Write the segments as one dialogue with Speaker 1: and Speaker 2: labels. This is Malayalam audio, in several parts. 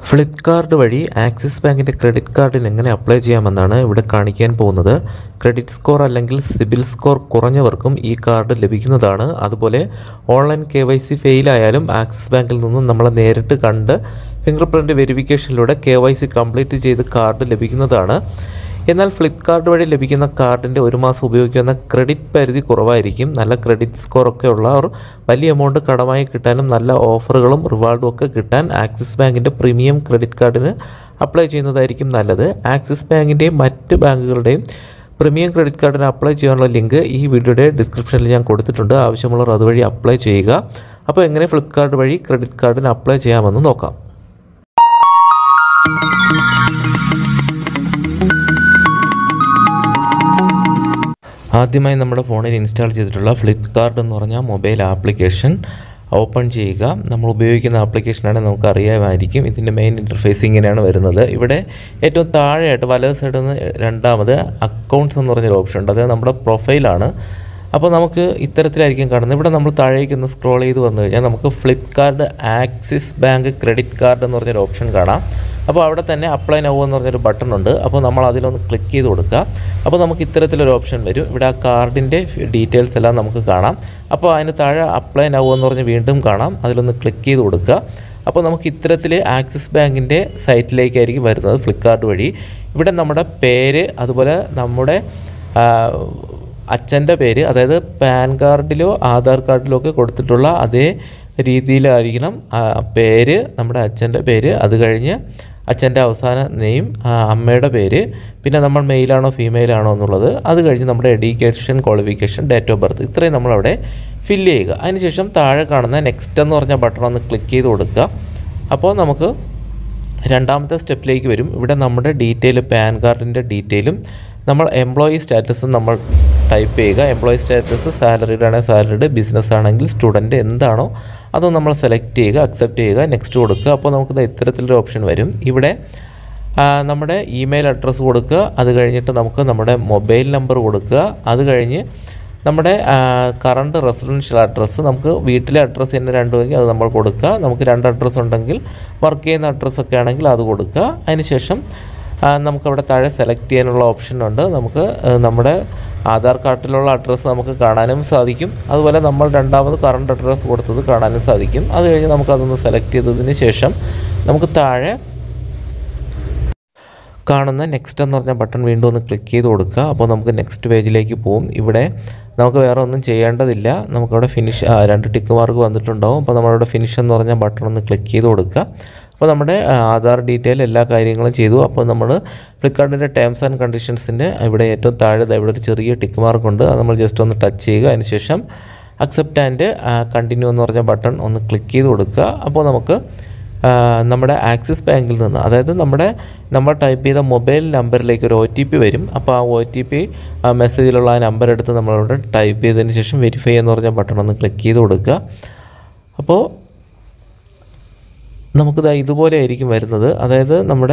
Speaker 1: ഫ്ലിപ്കാർട്ട് വഴി ആക്സിസ് ബാങ്കിൻ്റെ ക്രെഡിറ്റ് കാർഡിന് എങ്ങനെ അപ്ലൈ ചെയ്യാമെന്നാണ് ഇവിടെ കാണിക്കാൻ പോകുന്നത് ക്രെഡിറ്റ് സ്കോർ അല്ലെങ്കിൽ സിബിൽ സ്കോർ കുറഞ്ഞവർക്കും ഈ കാർഡ് ലഭിക്കുന്നതാണ് അതുപോലെ ഓൺലൈൻ കെ വൈ സി ഫെയിലായാലും ആക്സിസ് ബാങ്കിൽ നിന്നും നമ്മളെ നേരിട്ട് കണ്ട് ഫിംഗർ പ്രിൻറ്റ് വെരിഫിക്കേഷനിലൂടെ കെ വൈ സി കംപ്ലീറ്റ് ചെയ്ത് കാർഡ് ലഭിക്കുന്നതാണ് എന്നാൽ ഫ്ലിപ്കാർട്ട് വഴി ലഭിക്കുന്ന കാർഡിൻ്റെ ഒരു മാസം ഉപയോഗിക്കുന്ന ക്രെഡിറ്റ് പരിധി കുറവായിരിക്കും നല്ല ക്രെഡിറ്റ് സ്കോർ ഒക്കെ ഉള്ളവർ വലിയ എമൗണ്ട് കടമായി കിട്ടാനും നല്ല ഓഫറുകളും റിവാർഡും ഒക്കെ കിട്ടാൻ ആക്സിസ് ബാങ്കിൻ്റെ പ്രീമിയം ക്രെഡിറ്റ് കാർഡിന് അപ്ലൈ ചെയ്യുന്നതായിരിക്കും നല്ലത് ആക്സിസ് ബാങ്കിൻ്റെയും മറ്റ് ബാങ്കുകളുടെയും പ്രീമിയം ക്രെഡിറ്റ് കാർഡിന് അപ്ലൈ ചെയ്യാനുള്ള ലിങ്ക് ഈ വീഡിയോയുടെ ഡിസ്ക്രിപ്ഷനിൽ ഞാൻ കൊടുത്തിട്ടുണ്ട് ആവശ്യമുള്ളവർ അതുവഴി അപ്ലൈ ചെയ്യുക അപ്പോൾ എങ്ങനെ ഫ്ലിപ്കാർട്ട് വഴി ക്രെഡിറ്റ് കാർഡിന് അപ്ലൈ ചെയ്യാമെന്ന് നോക്കാം ആദ്യമായി നമ്മുടെ ഫോണിൽ ഇൻസ്റ്റാൾ ചെയ്തിട്ടുള്ള ഫ്ലിപ്കാർട്ട് എന്ന് പറഞ്ഞ മൊബൈൽ ആപ്ലിക്കേഷൻ ഓപ്പൺ ചെയ്യുക നമ്മൾ ഉപയോഗിക്കുന്ന ആപ്ലിക്കേഷനാണ് നമുക്ക് അറിയാമായിരിക്കും ഇതിൻ്റെ മെയിൻ ഇൻ്റർഫേസ് ഇങ്ങനെയാണ് വരുന്നത് ഇവിടെ ഏറ്റവും താഴെയായിട്ട് വലത് സൈഡിൽ നിന്ന് രണ്ടാമത് അക്കൗണ്ട്സ് എന്ന് പറഞ്ഞൊരു ഓപ്ഷൻ ഉണ്ട് അത് നമ്മുടെ പ്രൊഫൈലാണ് അപ്പോൾ നമുക്ക് ഇത്തരത്തിലായിരിക്കും കാണുന്നത് ഇവിടെ നമ്മൾ താഴേക്ക് ഒന്ന് സ്ക്രോൾ ചെയ്ത് വന്നു കഴിഞ്ഞാൽ നമുക്ക് Flipkart Axis bank credit card എന്ന് പറഞ്ഞൊരു ഓപ്ഷൻ കാണാം അപ്പോൾ അവിടെ തന്നെ അപ്ലൈ നൗ എന്ന് പറഞ്ഞൊരു ബട്ടൺ ഉണ്ട് അപ്പോൾ നമ്മൾ അതിലൊന്ന് ക്ലിക്ക് ചെയ്ത് കൊടുക്കുക അപ്പോൾ നമുക്ക് ഇത്തരത്തിലൊരു ഓപ്ഷൻ വരും ഇവിടെ ആ കാർഡിൻ്റെ ഡീറ്റെയിൽസ് എല്ലാം നമുക്ക് കാണാം അപ്പോൾ അതിന് താഴെ അപ്ലൈ നൗ എന്ന് പറഞ്ഞ് വീണ്ടും കാണാം അതിലൊന്ന് ക്ലിക്ക് ചെയ്ത് കൊടുക്കുക അപ്പോൾ നമുക്ക് ഇത്തരത്തിൽ ആക്സിസ് ബാങ്കിൻ്റെ സൈറ്റിലേക്കായിരിക്കും വരുന്നത് ഫ്ലിപ്കാർട്ട് വഴി ഇവിടെ നമ്മുടെ പേര് അതുപോലെ നമ്മുടെ അച്ഛൻ്റെ പേര് അതായത് പാൻ കാർഡിലോ ആധാർ കാർഡിലോ ഒക്കെ കൊടുത്തിട്ടുള്ള അതേ രീതിയിലായിരിക്കണം പേര് നമ്മുടെ അച്ഛൻ്റെ പേര് അത് കഴിഞ്ഞ് അച്ഛൻ്റെ അവസാന നെയിം അമ്മയുടെ പേര് പിന്നെ നമ്മൾ മെയിലാണോ ഫീമെയിലാണോ എന്നുള്ളത് അത് കഴിഞ്ഞ് നമ്മുടെ education qualification date of birth ഇത്രയും നമ്മളവിടെ ഫില്ല് ചെയ്യുക അതിനുശേഷം താഴെ കാണുന്ന നെക്സ്റ്റ് എന്ന് പറഞ്ഞ ബട്ടൺ ഒന്ന് ക്ലിക്ക് ചെയ്ത് കൊടുക്കുക അപ്പോൾ നമുക്ക് രണ്ടാമത്തെ സ്റ്റെപ്പിലേക്ക് വരും ഇവിടെ നമ്മുടെ ഡീറ്റെയിൽ പാൻ കാർഡിൻ്റെ ഡീറ്റെയിലും നമ്മൾ എംപ്ലോയി സ്റ്റാറ്റസും നമ്മൾ ടൈപ്പ് ചെയ്യുക എംപ്ലോയി സ്റ്റാറ്റസ് സാലറിഡ് ആണെങ്കിൽ സാലറിഡ് ബിസിനസ് ആണെങ്കിൽ സ്റ്റുഡൻറ്റ് എന്താണോ അത് നമ്മൾ സെലക്ട് ചെയ്യുക അക്സെപ്റ്റ് ചെയ്യുക നെക്സ്റ്റ് കൊടുക്കുക അപ്പോൾ നമുക്ക് ഇത്തരത്തിലൊരു ഓപ്ഷൻ വരും ഇവിടെ നമ്മുടെ ഇമെയിൽ അഡ്രസ്സ് കൊടുക്കുക അത് കഴിഞ്ഞിട്ട് നമുക്ക് നമ്മുടെ മൊബൈൽ നമ്പർ കൊടുക്കുക അത് കഴിഞ്ഞ് നമ്മുടെ കറണ്ട് റെസിഡൻഷ്യൽ അഡ്രസ്സ് നമുക്ക് വീട്ടിലെ അഡ്രസ്സ് തന്നെ രണ്ടുമെങ്കിൽ അത് നമ്മൾ കൊടുക്കുക നമുക്ക് രണ്ട് അഡ്രസ്സ് ഉണ്ടെങ്കിൽ വർക്ക് ചെയ്യുന്ന അഡ്രസ്സൊക്കെ ആണെങ്കിൽ അത് കൊടുക്കുക അതിനുശേഷം നമുക്കവിടെ താഴെ സെലക്ട് ചെയ്യാനുള്ള ഓപ്ഷൻ ഉണ്ട് നമുക്ക് നമ്മുടെ ആധാർ കാർഡിലുള്ള അഡ്രസ്സ് നമുക്ക് കാണാനും സാധിക്കും അതുപോലെ നമ്മൾ രണ്ടാമത് കറണ്ട് അഡ്രസ്സ് കൊടുത്തത് കാണാനും സാധിക്കും അത് കഴിഞ്ഞ് നമുക്കതൊന്ന് സെലക്ട് ചെയ്തതിന് ശേഷം നമുക്ക് താഴെ കാണുന്ന നെക്സ്റ്റ് എന്ന് പറഞ്ഞ ബട്ടൺ വീണ്ടും ഒന്ന് ക്ലിക്ക് ചെയ്ത് കൊടുക്കുക അപ്പോൾ നമുക്ക് നെക്സ്റ്റ് പേജിലേക്ക് പോകും ഇവിടെ നമുക്ക് വേറെ ഒന്നും ചെയ്യേണ്ടതില്ല നമുക്കവിടെ ഫിനിഷ് രണ്ട് ടിക്ക് മാർക്ക് വന്നിട്ടുണ്ടാവും അപ്പോൾ നമ്മളവിടെ ഫിനിഷ് എന്ന് പറഞ്ഞ ബട്ടൺ ഒന്ന് ക്ലിക്ക് ചെയ്ത് കൊടുക്കുക അപ്പോൾ നമ്മുടെ ആധാർ ഡീറ്റെയിൽ എല്ലാ കാര്യങ്ങളും ചെയ്തു അപ്പോൾ നമ്മൾ ഫ്ലിപ്കാർട്ടിൻ്റെ ടേംസ് ആൻഡ് കണ്ടീഷൻസിൻ്റെ ഇവിടെ ഏറ്റവും താഴെ ഇവിടെ ഒരു ചെറിയ ടിക്ക് മാർക്ക് ഉണ്ട് അത് നമ്മൾ ജസ്റ്റ് ഒന്ന് ടച്ച് ചെയ്യുക അതിനുശേഷം അക്സെപ്റ്റ് ആൻഡ് കണ്ടിന്യൂ എന്ന് പറഞ്ഞ ബട്ടൺ ഒന്ന് ക്ലിക്ക് ചെയ്ത് കൊടുക്കുക അപ്പോൾ നമുക്ക് നമ്മുടെ ആക്സിസ് ബാങ്കിൽ നിന്ന് അതായത് നമ്മുടെ നമ്മൾ ടൈപ്പ് ചെയ്ത മൊബൈൽ നമ്പറിലേക്ക് ഒരു ഒ ടി പി വരും അപ്പോൾ ആ ഒ ടി പി മെസ്സേജിലുള്ള ആ നമ്പർ എടുത്ത് നമ്മളവിടെ ടൈപ്പ് ചെയ്തതിന് ശേഷം വെരിഫൈ എന്ന് പറഞ്ഞ ബട്ടൺ ഒന്ന് ക്ലിക്ക് ചെയ്ത് കൊടുക്കുക അപ്പോൾ നമുക്കിത് ഇതുപോലെ ആയിരിക്കും വരുന്നത് അതായത് നമ്മുടെ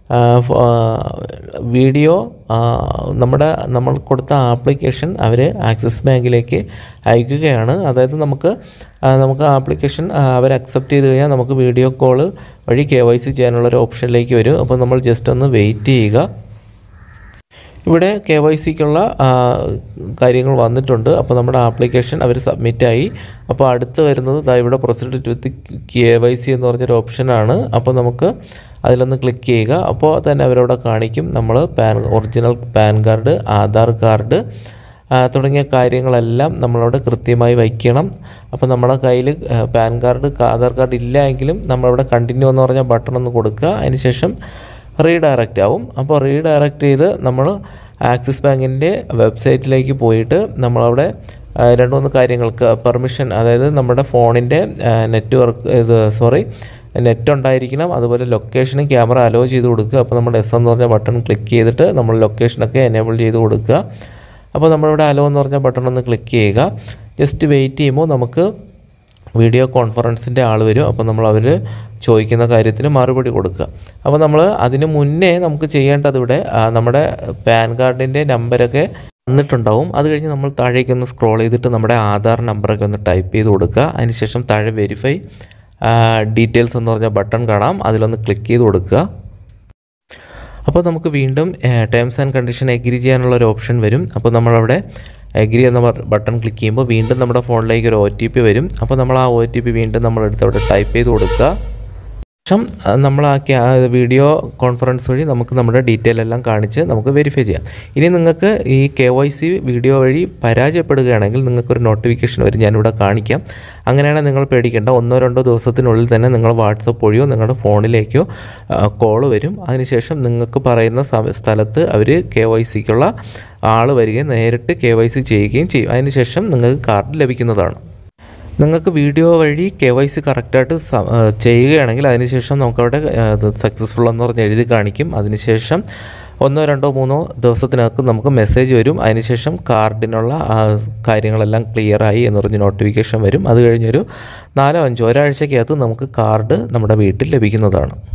Speaker 1: വീഡിയോ നമ്മുടെ നമ്മൾ കൊടുത്ത ആപ്ലിക്കേഷൻ അവർ ആക്സിസ് ബാങ്കിലേക്ക് അയക്കുകയാണ് അതായത് നമുക്ക് നമുക്ക് ആപ്ലിക്കേഷൻ അവർ അക്സെപ്റ്റ് ചെയ്ത് കഴിഞ്ഞാൽ നമുക്ക് വീഡിയോ കോൾ വഴി കെ വൈ സി ചെയ്യാനുള്ളൊരു ഓപ്ഷനിലേക്ക് വരും അപ്പോൾ നമ്മൾ ജസ്റ്റ് ഒന്ന് വെയിറ്റ് ചെയ്യുക ഇവിടെ കെ വൈ സിക്കുള്ള കാര്യങ്ങൾ വന്നിട്ടുണ്ട് അപ്പോൾ നമ്മുടെ ആപ്ലിക്കേഷൻ അവർ സബ്മിറ്റായി അപ്പോൾ അടുത്ത് വരുന്നത് ദാ ഇവിടെ proceed with K Y C എന്ന് പറഞ്ഞൊരു ഓപ്ഷനാണ് അപ്പോൾ നമുക്ക് അതിലൊന്ന് ക്ലിക്ക് ചെയ്യുക അപ്പോൾ തന്നെ അവരവിടെ കാണിക്കും നമ്മൾ PAN original PAN card Aadhaar card തുടങ്ങിയ കാര്യങ്ങളെല്ലാം നമ്മളവിടെ കൃത്യമായി വയ്ക്കണം അപ്പോൾ നമ്മുടെ കയ്യിൽ പാൻ കാർഡ് ആധാർ കാർഡ് ഇല്ല എങ്കിലും നമ്മളവിടെ കണ്ടിന്യൂ എന്ന് പറഞ്ഞ ബട്ടൺ ഒന്ന് കൊടുക്കുക അതിനുശേഷം റീഡയറക്റ്റ് ആവും അപ്പോൾ റീഡയറക്റ്റ് ചെയ്ത് നമ്മൾ ആക്സിസ് ബാങ്കിൻ്റെ വെബ്സൈറ്റിലേക്ക് പോയിട്ട് നമ്മളവിടെ രണ്ട് മൂന്ന് കാര്യങ്ങൾക്ക് പെർമിഷൻ അതായത് നമ്മുടെ ഫോണിൻ്റെ നെറ്റ്വർക്ക് ഇത് സോറി നെറ്റ് ഉണ്ടായിരിക്കണം അതുപോലെ ലൊക്കേഷനും ക്യാമറ അലോ ചെയ്ത് കൊടുക്കുക അപ്പോൾ നമ്മുടെ എസ് എന്ന് പറഞ്ഞ ബട്ടൺ ക്ലിക്ക് ചെയ്തിട്ട് നമ്മൾ ലൊക്കേഷനൊക്കെ എനേബിൾ ചെയ്ത് കൊടുക്കുക അപ്പോൾ നമ്മളിവിടെ അലോ എന്ന് പറഞ്ഞ ബട്ടൺ ഒന്ന് ക്ലിക്ക് ചെയ്യുക ജസ്റ്റ് വെയിറ്റ് ചെയ്യുമ്പോൾ നമുക്ക് വീഡിയോ കോൺഫറൻസിൻ്റെ ആൾ വരും അപ്പോൾ നമ്മൾ അവർ ചോദിക്കുന്ന കാര്യത്തിന് മറുപടി കൊടുക്കുക അപ്പോൾ നമ്മൾ അതിന് മുന്നേ നമുക്ക് ചെയ്യേണ്ടത് ഇവിടെ നമ്മുടെ പാൻ കാർഡിൻ്റെ നമ്പരൊക്കെ വന്നിട്ടുണ്ടാവും അത് കഴിഞ്ഞ് നമ്മൾ താഴേക്ക് ഒന്ന് സ്ക്രോൾ ചെയ്തിട്ട് നമ്മുടെ ആധാർ നമ്പറൊക്കെ ഒന്ന് ടൈപ്പ് ചെയ്ത് കൊടുക്കുക അതിനുശേഷം താഴെ വെരിഫൈ ഡീറ്റെയിൽസ് എന്ന് പറഞ്ഞ ബട്ടൺ കാണാം അതിലൊന്ന് ക്ലിക്ക് ചെയ്ത് കൊടുക്കുക അപ്പോൾ നമുക്ക് വീണ്ടും ടേംസ് ആൻഡ് കണ്ടീഷൻ എഗ്രി ചെയ്യാനുള്ള ഒരു ഓപ്ഷൻ വരും അപ്പോൾ നമ്മളവിടെ എഗ്രി എന്ന ബട്ടൺ ക്ലിക്ക് ചെയ്യുമ്പോൾ വീണ്ടും നമ്മുടെ ഫോണിലേക്ക് ഒരു ഒ ടി പി വരും അപ്പോൾ നമ്മൾ ആ ഒ ടി പി വീണ്ടും നമ്മളെടുത്ത് അവിടെ ടൈപ്പ് ചെയ്ത് കൊടുക്കുക ശേഷം നമ്മൾ ആ വീഡിയോ കോൺഫറൻസ് വഴി നമുക്ക് നമ്മുടെ ഡീറ്റെയിൽ എല്ലാം കാണിച്ച് നമുക്ക് വെരിഫൈ ചെയ്യാം ഇനി നിങ്ങൾക്ക് ഈ കെ വൈ സി വീഡിയോ വഴി പരാജയപ്പെടുകയാണെങ്കിൽ നിങ്ങൾക്കൊരു നോട്ടിഫിക്കേഷൻ വരും ഞാനിവിടെ കാണിക്കാം അങ്ങനെയാണെങ്കിൽ നിങ്ങൾ പേടിക്കേണ്ട ഒന്നോ രണ്ടോ ദിവസത്തിനുള്ളിൽ തന്നെ നിങ്ങൾ വാട്സപ്പ് വഴിയോ നിങ്ങളുടെ ഫോണിലേക്കോ കോൾ വരും അതിനുശേഷം നിങ്ങൾക്ക് പറയുന്ന സ്ഥലത്ത് അവർ കെ വൈ സിക്കുള്ള ആൾ വരികയും നേരിട്ട് കെ വൈ സി ചെയ്യുകയും ചെയ്യും അതിനുശേഷം നിങ്ങൾക്ക് കാർഡ് ലഭിക്കുന്നതാണ് നിങ്ങൾക്ക് വീഡിയോ വഴി കെ വൈ സി കറക്റ്റായിട്ട് ചെയ്യുകയാണെങ്കിൽ അതിനുശേഷം നമുക്കവിടെ സക്സസ്ഫുൾ എന്ന് പറഞ്ഞ് എഴുതി കാണിക്കും അതിനുശേഷം ഒന്നോ രണ്ടോ മൂന്നോ ദിവസത്തിനകത്ത് നമുക്ക് മെസ്സേജ് വരും അതിനുശേഷം കാർഡിനുള്ള കാര്യങ്ങളെല്ലാം ക്ലിയറായി എന്ന് പറഞ്ഞ് നോട്ടിഫിക്കേഷൻ വരും അത് കഴിഞ്ഞൊരു നാലോ അഞ്ചോ ഒരാഴ്ചക്കകത്ത് നമുക്ക് കാർഡ് നമ്മുടെ വീട്ടിൽ ലഭിക്കുന്നതാണ്